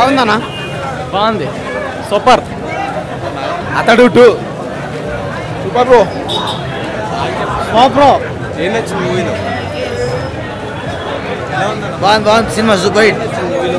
బాగుందన్నా బాగుంది సూపర్ అతడు two super bro super ఏం నచ్చింది మూవీలో బాగుంది బాగుంది సినిమా సూపర్ హిట్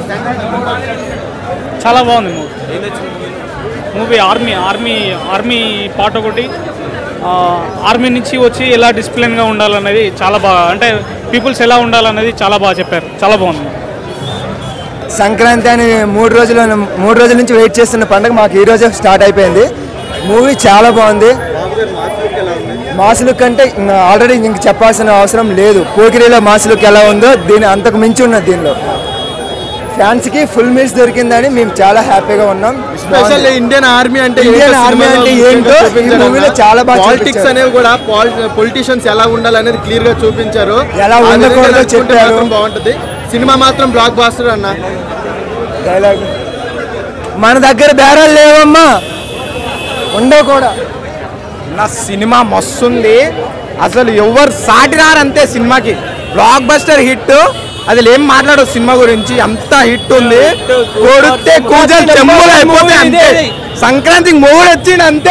చాలా బాగుంది మూవీ ఏం నచ్చింది మూవీలో movie army army army part ఒకటి ఆ, ఆర్మీ నుంచి వచ్చి ఎలా డిసిప్లిన్గా ఉండాలనేది చాలా బాగా అంటే పీపుల్స్ ఎలా ఉండాలనేది చాలా బాగా చెప్పారు చాలా బాగుంది సంక్రాంతి అని మూడు రోజులు మూడు రోజుల నుంచి వెయిట్ చేస్తున్న పండుగ మాకు ఈ రోజే స్టార్ట్ అయిపోయింది మూవీ చాలా బాగుంది మాస్ లుక్ అంటే ఆల్రెడీ ఇంక చెప్పాల్సిన అవసరం లేదు పోకిరిలో మాస్ లుక్ ఎలా ఉందో దీని అంతకు మించి ఉన్నది దీనిలో ఫ్యాన్స్కి ఫుల్ మీల్స్ దొరికిందని మేము చాలా హ్యాపీగా ఉన్నాం స్పెషల్ ఇండియన్ ఆర్మీ అంటే ఇండియన్ ఏంటో ఆర్మీ సినిమాలో అంటే ఏంటో ఈ చూపించారు మూవీలో చాలా బాగా పాలిటిక్స్ చూపించారు. అనేవి కూడా పొలిటీషియన్స్ ఎలా ఉండాలనేది క్లియర్ గా చూపించారు ఎలా ఆ విధంగా ఉండకూడదో నడుచుకుంటే చెప్పారు. మాత్రం బాగుంటది సినిమా మాత్రం బ్లాక్ బాస్టర్ అన్న డైలాగ్ మన దగ్గర బేరాలు లేవమ్మా ఉండవు కూడా నా సినిమా మస్తుంది అసలు ఎవరు సాటి రారంతే సినిమాకి బ్లాక్ బస్టర్ హిట్ అది ఏం మాట్లాడు సినిమా గురించి అంత హిట్ ఉంది కొడితే కూజలు చెంబులు అయిపోతాయి అంతే సంక్రాంతికి మొగుడు వచ్చిండు అంతే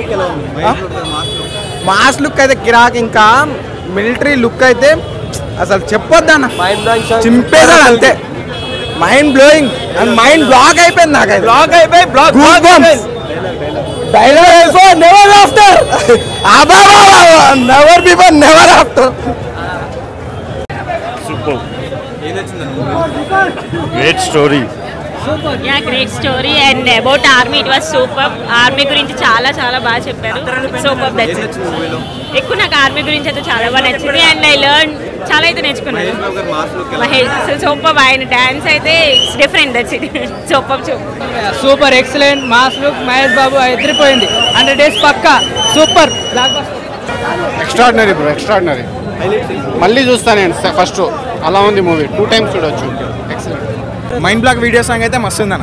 మాస్ లుక్ అయితే కిరాక్ ఇంకా మిలిటరీ లుక్ అయితే అసలు చెప్పొద్దన్న చింపేశాడు అంతే మైండ్ బ్లోయింగ్ మైండ్ బ్లాక్ అయిపోయింది నాకు బ్లాక్ అయిపోయి బ్లాక్ డైలాగ్ అయిపో నెవర్ ఆఫ్టర్ అబా never before never after great story yeah great story and about army it was super army గురించి చాలా చాలా బాగా చెప్పారు సూపర్ దట్స్ ఎక్కువ నాకు ఆర్మీ గురించి అయితే చాలా బాగా నచ్చింది అండ్ ఐ లెర్న్ చాలా అయితే నేర్చుకున్నాను మహేష్ అసలు సూపర్ ఆయన డాన్స్ అయితే it's different that's it super super super excellent mass look Mahesh Babu ఎదిరిపోయింది హండ్రెడ్ డేస్ పక్కా సూపర్ ఎక్స్ట్రాడినరీ బ్రో ఎక్స్ట్రాడినరీ మళ్ళీ చూస్తాను నేను ఫస్ట్ అలా ఉంది మూవీ టూ టైమ్స్ చూడొచ్చు excellent mind block video song అయితే మస్తు ఉందన్న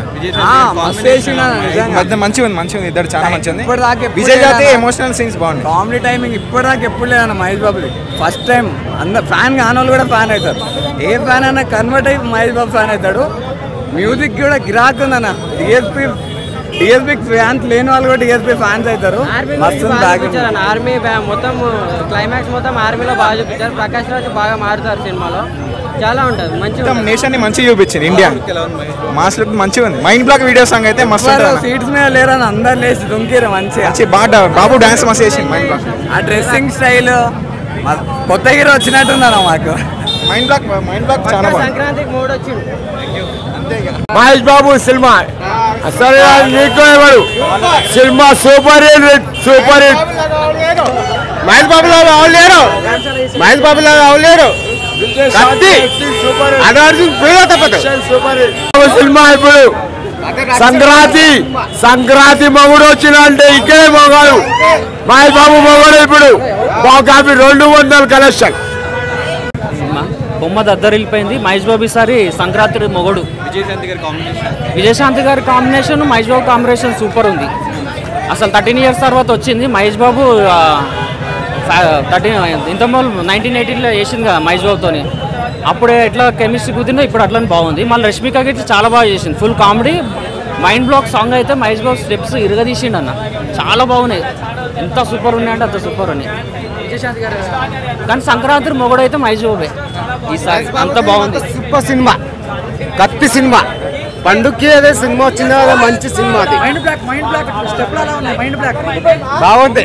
మధ్య మంచిగా ఉంది మంచిగా ఉంది ఇద్దరు చాలా మంచిగా ఉంది ఇప్పటిదాకా ఎప్పుడు విజయ్ జాతి లేదన్న. ఎమోషనల్ సీన్స్ బాగున్నాయి కామెడీ టైమింగ్ ఇప్పటిదాకా ఎప్పుడు లేదన్న మహేష్ బాబుది ఫస్ట్ టైం అందరు ఫ్యాన్ కాని వాళ్ళు కూడా ఫ్యాన్ అవుతారు ఏ ఫ్యాన్ అయినా కన్వర్ట్ అయ్యి మహేష్ బాబు ఫ్యాన్ అవుతాడు మ్యూజిక్ కూడా గిరాక్ ఉందన్న డిఎస్పి డిఎస్పి ఫ్యాన్స్ లేని వాళ్ళు కూడా డిఎస్పి ఫ్యాన్స్ అవుతారు మస్తు చూపించారు ఆర్మీ బ్యా- మొత్తం క్లైమాక్స్ మొత్తం ఆర్మీలో బాగా చూపించారు ప్రకాష్ రాజ్ బాగా మారుతారు సినిమాలో చాలా ఉంటుంది మంచిగా మొత్తం నేషన్ ని మంచిగా చూపించింది ఇండియా మాస్ లుక్ మంచిగా ఉంది మైండ్ బ్లాక్ వీడియో సాంగ్ అయితే మస్తు ఉంటుంది అన్న. సీట్స్ మీద లేరని అందరు లేచి దుంకిరు మంచిగా మంచి బాగా బాబు డాన్స్ మస్తు చేసింది మైండ్ బ్లాక్ ఆ డ్రెస్సింగ్ స్టైల్ కొత్త హీరో వచ్చినట్టున్నారా మాకు మైండ్ బ్లాక్ మైండ్ బ్లాక్ చాలా బాగుంది సంక్రాంతికి మూడు వచ్చింది మహేష్ బాబు సినిమా అసలు నీకు ఎవరు cinema super hit super hit Mahesh Babu లాగా అవలేరు మహేష్ బాబు లాగా అవలేరు కత్తి అనార్జున్ పేరు తప్పదు సినిమా ఇప్పుడు సంక్రాంతి సంక్రాంతి మొగుడు వచ్చినంటే ఇక్కడే మొగాడు మహేష్ బాబు మొగుడు ఇప్పుడు బాగా రెండు వందల కలెక్షన్ బొమ్మ దద్దరిల్లిపోయింది మహేష్ బాబు ఈసారి సంక్రాంతి మొగడు విజయశాంతి గారి combination Mahesh Babu combination super ఉంది అసలు థర్టీన్ ఇయర్స్ తర్వాత వచ్చింది మహేష్ బాబు థర్టీన్ ఇంతకుముందు నైన్టీన్ ఎయిటీన్లో వేసింది కదా మహేష్ బాబుతోని అప్పుడే ఎట్లా కెమిస్ట్రీ కుదిరిందో ఇప్పుడు అట్లనే బాగుంది మళ్ళీ రష్మిక అయితే చాలా బాగా చేసింది full comedy mind block song అయితే మహేష్ బాబు స్టెప్స్ ఇరగదీసిండు అన్న చాలా బాగున్నాయి ఎంత సూపర్ ఉన్నాయంటే అంత సూపర్ ఉన్నాయి కానీ సంక్రాంతి మొగడు అయితే మహేష్ బాబే ఈసారి అంత బాగుంది సూపర్ సినిమా కత్తి సినిమా పండుగకి అదే సినిమా వచ్చింది అదే మంచి సినిమా అది mind block mind block step అలా ఉన్నాయి మైండ్ బ్లాక్ బాగుంది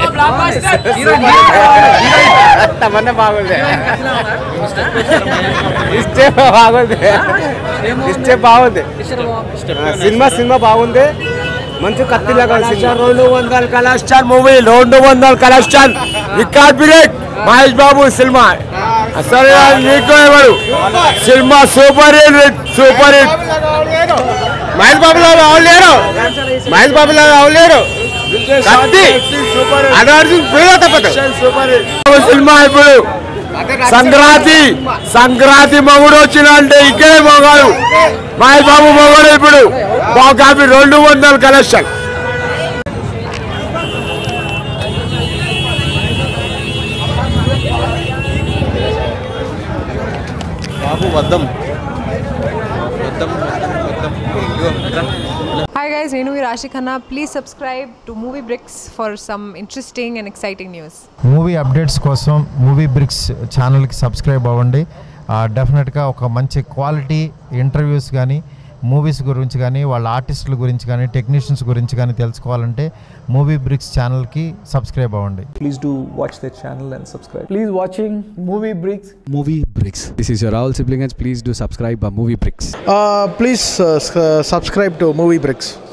తమన్నా బాగుంది ఇష్టే బాగుంది ఇష్టే బాగుంది సినిమా సినిమా బాగుంది మంచి కత్తిలాగా రెండు వందల కలెక్షన్ మూవీ రెండు వందల collection record break Mahesh Babu cinema అసలు నీకు ఎవరు cinema super hit super hit Mahesh Babu లాగా అవలేరు మహేష్ బాబు లాగా అవలేరు కత్తి అనార్జున్ పేరు తప్పదు సినిమా ఇప్పుడు సంక్రాంతి సంక్రాంతి మొగుడు వచ్చినంటే ఇక్కడే మొగాడు మహేష్ బాబు మొగుడు ఇప్పుడు బాగా రెండు వందల కలెక్షన్ బాబు వద్దం వద్దం వద్దం ఇదిగో guys, Renu Rashi Khanna. Please subscribe to Movie Bricks for some interesting and exciting news. Movie అప్డేట్స్ కోసం మూవీ బ్రిక్స్ ఛానల్కి సబ్స్క్రైబ్ అవ్వండి డెఫినెట్గా ఒక మంచి క్వాలిటీ ఇంటర్వ్యూస్ కానీ మూవీస్ గురించి కానీ వాళ్ళ ఆర్టిస్టుల గురించి కానీ టెక్నీషియన్స్ గురించి కానీ తెలుసుకోవాలంటే మూవీ బ్రిక్స్ ఛానల్కి సబ్స్క్రైబ్ అవ్వండి Please do watch their channel and subscribe. Please watching Movie Bricks. Movie Bricks. This is your Rahul Siblingans. Please do subscribe uh, Movie Bricks. Uh, please uh, s- uh, subscribe to Movie Bricks.